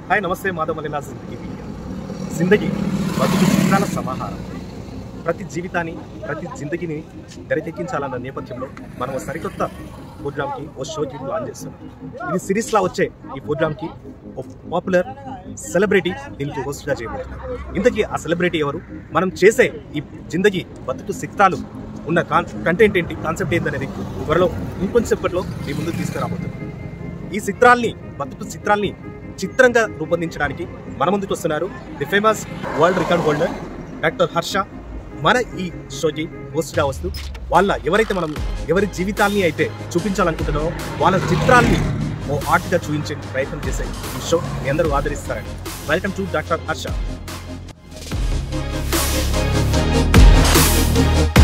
hi నమస్తే మాధవ్ మలినా జిందగీ media జిందగీ బతుకు చిత్రాల సమాహారం ప్రతి జీవితాన్ని ప్రతి జిందగీని తెరకెక్కించాలన్న నేపథ్యంలో మనం ఓ సరికొత్త ప్రోగ్రామ్కి ఓ షోకి ప్లాన్ చేస్తున్నాం ఇది సిరీస్లా వచ్చే ఈ ప్రోగ్రామ్కి ఓ పాపులర్ సెలబ్రిటీ దీనికి హోస్ట్గా చేయబోతున్నారు ఇంతకీ ఆ సెలబ్రిటీ ఎవరు మనం చేసే ఈ జిందగీ బతుకు చిత్రాలు ఉన్న కాన్ కంటెంట్ ఏంటి కాన్సెప్ట్ ఏంటనేది త్వరలో ఇంకొంచెంసేపట్లో మీ ముందుకు తీసుకురాబోతున్నాం ఈ చిత్రాల్ని బతుకు చిత్రాల్ని చిత్రంగా రూపొందించడానికి మన ముందుకు వస్తున్నారు the famous world record holder doctor Harsha మన ఈ షోకి హోస్ట్గా వస్తూ వాళ్ళ ఎవరైతే మనం ఎవరి జీవితాల్ని అయితే చూపించాలనుకుంటున్నారో వాళ్ళ చిత్రాల్ని ఓ ఆర్ట్గా చూపించే ప్రయత్నం చేసే ఈ షో మీ అందరూ ఆదరిస్తారని వెల్కమ్ టు డాక్టర్ హర్ష